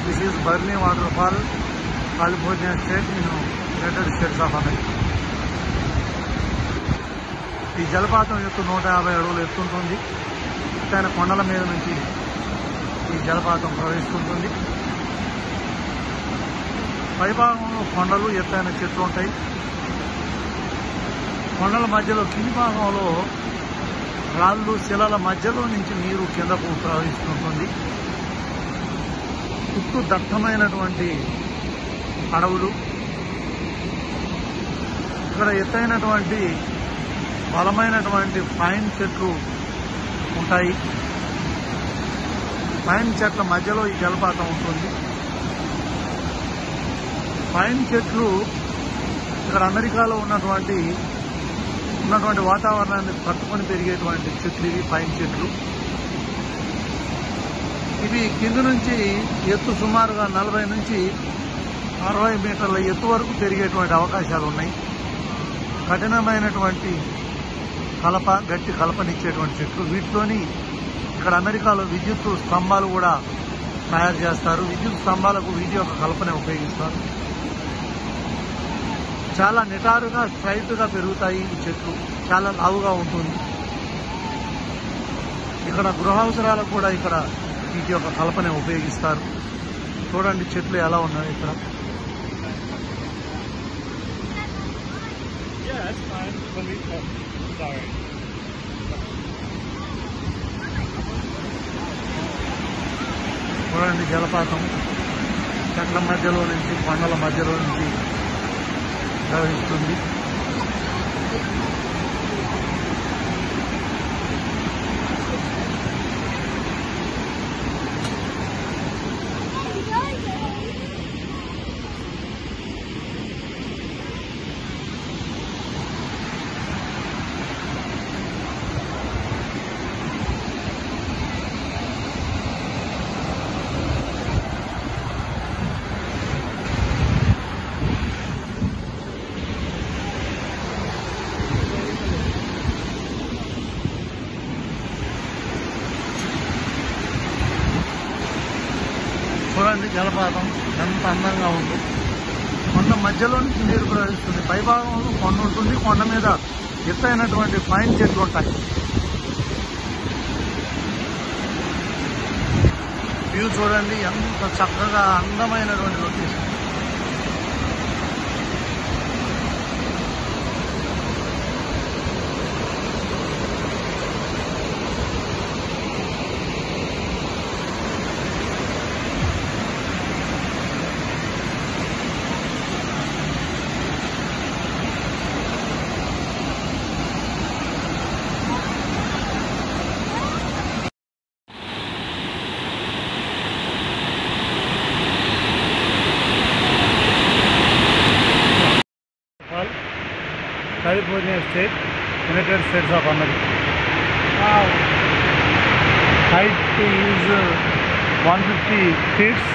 This is Burney water fall California state నేను United States of America ఈ జలపాతం ఎత్తు నూట యాభై అడుగులు ఎత్తుంటుంది ఎత్తైన కొండల మీద నుంచి ఈ జలపాతం ప్రవహిస్తుంటుంది పైభాగంలో కొండలు ఎత్తైన చెట్లు ఉంటాయి కొండల మధ్యలో కింది భాగంలో రాళ్ళు శిలల మధ్యలో నుంచి నీరు కిందకు ప్రవహిస్తుంటుంది చుట్టూ దట్టమైనటువంటి అడవులు ఇక్కడ ఎత్తైనటువంటి బలమైనటువంటి పైన్ చెట్లు ఉంటాయి పైన్ చెట్ల మధ్యలో ఈ జలపాతం ఉంటుంది పైన్ చెట్లు ఇక్కడ అమెరికాలో ఉన్నటువంటి ఉన్నటువంటి వాతావరణాన్ని తట్టుకొని పెరిగేటువంటి చెట్లు ఇవి పైన్ చెట్లు ఇవి కింద నుంచి ఎత్తు సుమారుగా నలభై నుంచి అరవై మీటర్ల ఎత్తు వరకు పెరిగేటువంటి అవకాశాలు ఉన్నాయి కఠినమైనటువంటి కలప గట్టి కలపనిచ్చేటువంటి చెట్లు వీటితోని ఇక్కడ అమెరికాలో విద్యుత్ స్తంభాలు కూడా తయారు చేస్తారు విద్యుత్ స్తంభాలకు వీటి యొక్క కలపనే ఉపయోగిస్తారు చాలా నిటారుగా స్ట్రైట్ గా పెరుగుతాయి ఈ చెట్లు చాలా లావుగా ఉంటుంది ఇక్కడ గృహ అవసరాలకు కూడా ఇక్కడ వీటి యొక్క కలపనే ఉపయోగిస్తారు చూడండి చెట్లు ఎలా ఉన్నాయి ఇక్కడ Yeah, that's fine. Let me, oh, sorry. చూడండి జలపాతం చెట్ల మధ్యలో నుంచి కొండల మధ్యలో నుంచి ప్రవహిస్తుంది చూడండి జలపాతం ఎంత అందంగా ఉంది కొండ మధ్యలో నుంచి నీరు ప్రవహిస్తుంది పైభాగంలో కొండ ఉంటుంది కొండ మీద ఎత్తైనటువంటి పైన్ చెట్లు ఉంటాయి వ్యూ చూడండి ఎంత చక్కగా అందమైనటువంటి location fall California state United States of America height is one fifty feets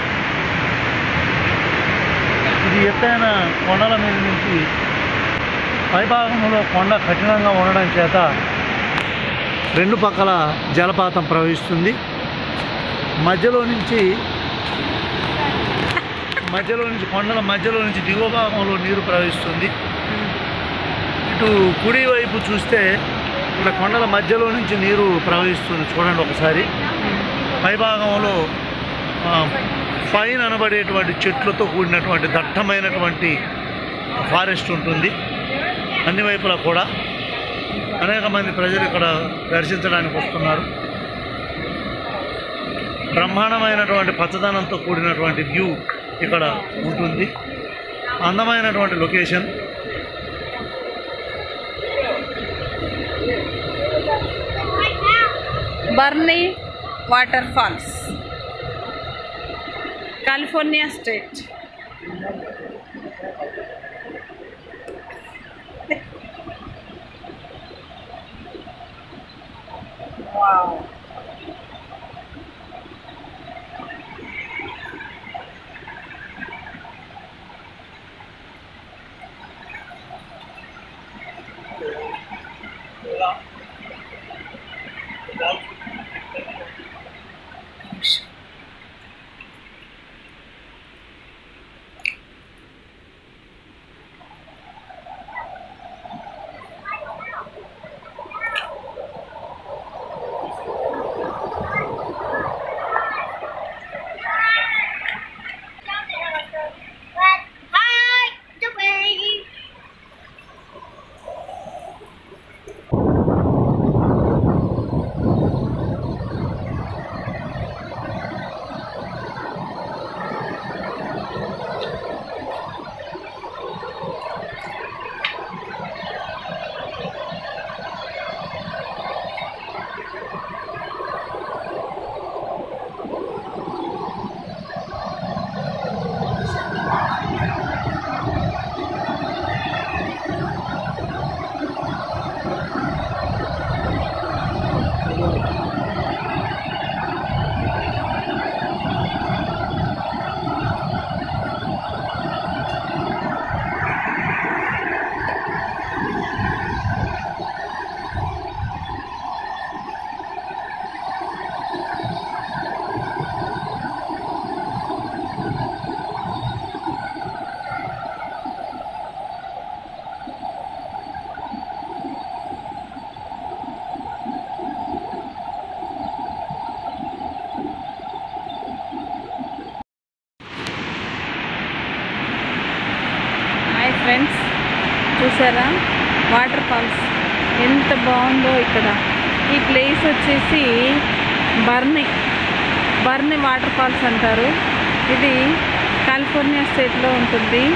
ఇది ఎత్తైన కొండల మీద నుంచి పైభాగంలో కొండ కఠినంగా ఉండడం చేత రెండు పక్కల జలపాతం ప్రవహిస్తుంది మధ్యలో నుంచి మధ్యలో నుంచి కొండల మధ్యలో నుంచి దిగువ భాగంలో నీరు ప్రవహిస్తుంది ఇటు కుడి వైపు చూస్తే ఇక్కడ కొండల మధ్యలో నుంచి నీరు ప్రవహిస్తుంది చూడండి ఒకసారి పైభాగంలో ఆ, పైన్ అనబడేటువంటి చెట్లతో కూడినటువంటి దట్టమైనటువంటి ఫారెస్ట్ ఉంటుంది అన్ని వైపులా కూడా అనేక మంది ప్రజలు ఇక్కడ దర్శించడానికి వస్తున్నారు బ్రహ్మాండమైనటువంటి పచ్చదనంతో కూడినటువంటి వ్యూ ఇక్కడ ఉంటుంది అందమైనటువంటి location Burney water falls California state చూసారా వాటర్ ఫాల్స్ ఎంత బాగుందో ఇక్కడ ఈ ప్లేస్ వచ్చేసి బర్ని బర్ని వాటర్ ఫాల్స్ అంటారు ఇది కాలిఫోర్నియా స్టేట్లో ఉంటుంది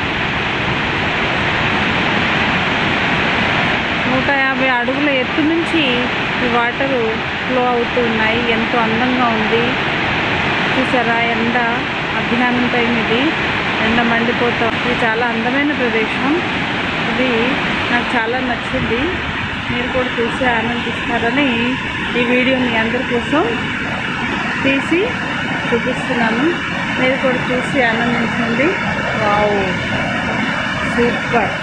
నూట యాభై అడుగుల ఎత్తు నుంచి ఈ వాటరు ఫ్లో అవుతూ ఉన్నాయి ఎంతో అందంగా ఉంది చూసారా ఎండ మధ్యాహ్నం టైం ఇది ఎండ మండిపోతా ఇది చాలా అందమైన ప్రదేశం ఇది నాకు చాలా నచ్చింది మీరు కూడా చూసి ఆనందిస్తారని ఈ వీడియో మీ అందరి కోసం తీసి చూపిస్తున్నాను మీరు కూడా చూసి ఆనందించండి wow super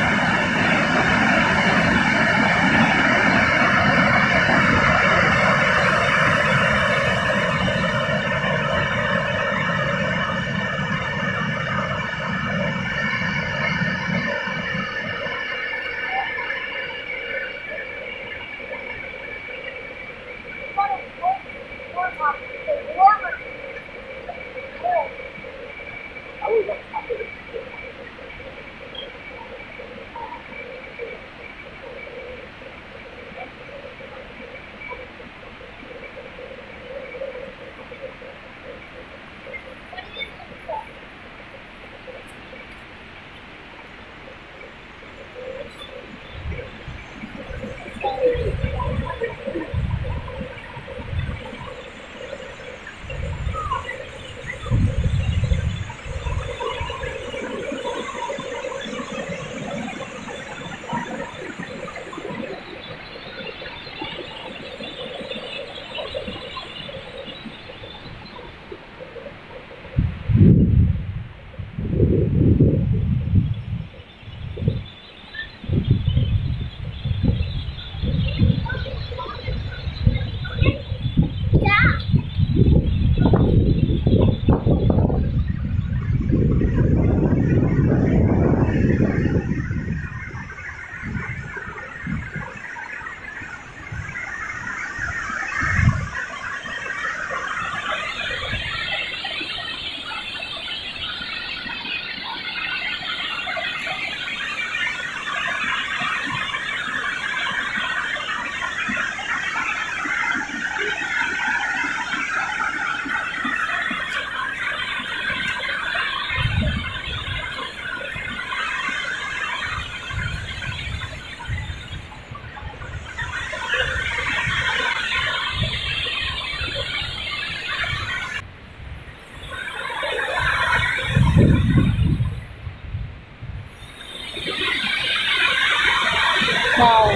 wow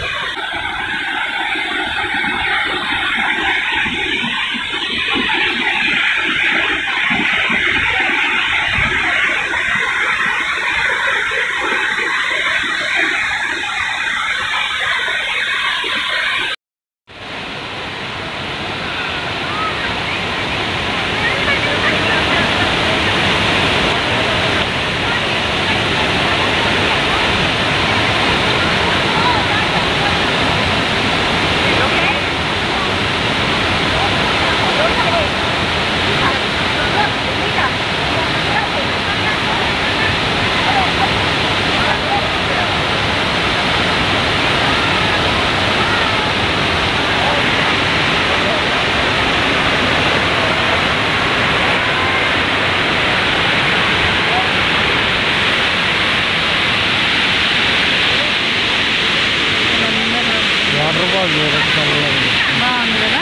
water fall చూడండి చల్లగా ఉంది. బాగుంది కదా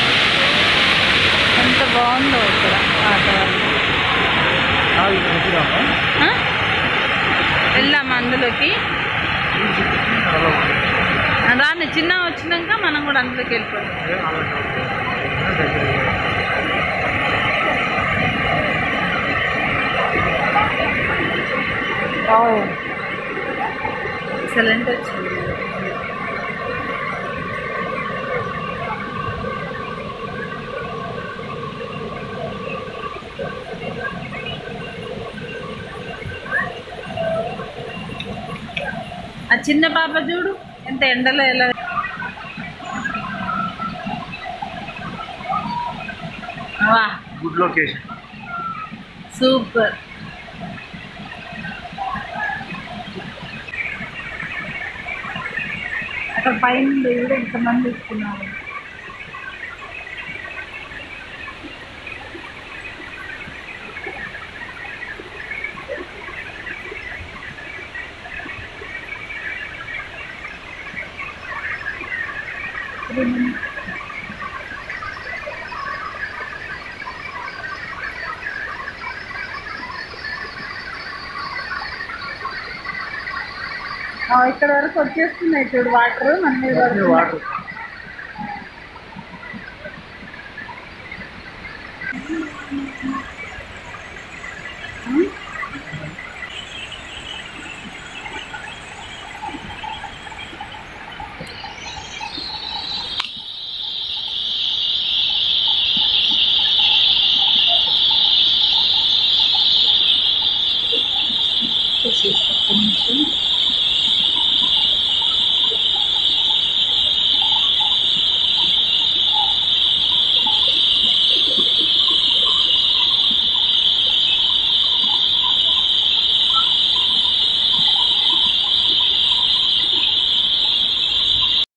ఎంత బాగుందో ఇక్కడ వాతావరణం కాదు, ఇక్కడ వచ్చినామా? ఆ? వెళ్దామా అందులోకి చాలా ఉంది. రాని చిన్న వచ్చినాక మనం కూడా అందులోకి వెళ్ళిపోతాం అదే ఆలోచన ఉంది. ఇక్కడ దగ్గర. ఎక్సలెంట్ వచ్చింది ఆ చిన్న పాప చూడు ఎంత ఎండలో ఎలా వా గుడ్ లొకేషన్ సూపర్ అక్కడ పైన కూడా ఎంతమంది ఇస్తున్నారు ఆ, ఇక్కడ వరకు వచ్చేస్తున్నాయి చూడు వాటర్ మన మీద పడుతున్నాయి. వాటర్